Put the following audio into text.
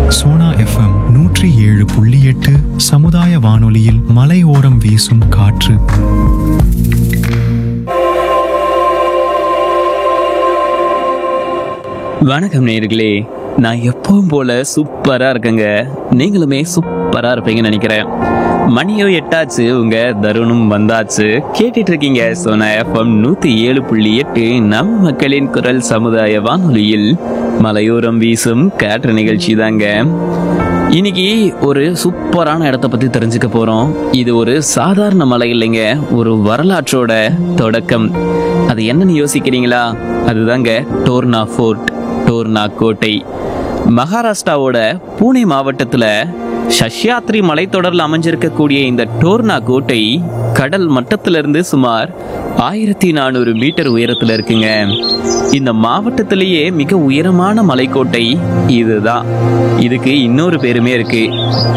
Sona FM நூற்றி ஏழு புள்ளி எட்டு சமுதாய வானொலியில் மலையோரம் வீசும் காற்று வணக்கம் நேர்களே நான் எப்பவும் போல சூப்பரா இருக்கேங்க நீங்களுமே சூப்பரா இருப்பீங்கன்னு நினைக்கிறேன் மணியோ எட்டாச்சு உங்க தருணம் வந்தாச்சு கேட்டுட்டு இருக்கீங்க சோனா எஃப்எம் நூத்தி ஏழு புள்ளி எட்டு நம் மக்களின் குரல் சமுதாய வானொலியில் மலையோரம் வீசும் காற்று நிகழ்ச்சி தாங்க இன்னைக்கு ஒரு சூப்பரான இடத்த பத்தி தெரிஞ்சுக்க போறோம் இது ஒரு சாதாரண மலை இல்லைங்க ஒரு வரலாற்றோட தொடக்கம் அது என்னன்னு யோசிக்கிறீங்களா அதுதாங்க டோர்னா ஃபோர்ட் டோர்னா கோட்டை மகாராஷ்டிராவோட பூனே மாவட்டத்துல சஷ்யாத்ரி மலைத்தொடரில் அமைஞ்சிருக்கக்கூடிய இந்த டோர்னா கோட்டை கடல் மட்டத்திலிருந்து சுமார் ஆயிரத்தி நானூறு மீட்டர் உயரத்துல இருக்குங்க இந்த மாவட்டத்திலேயே மிக உயரமான மலைக்கோட்டை இதுதான் இதுக்கு இன்னொரு பேருமே இருக்கு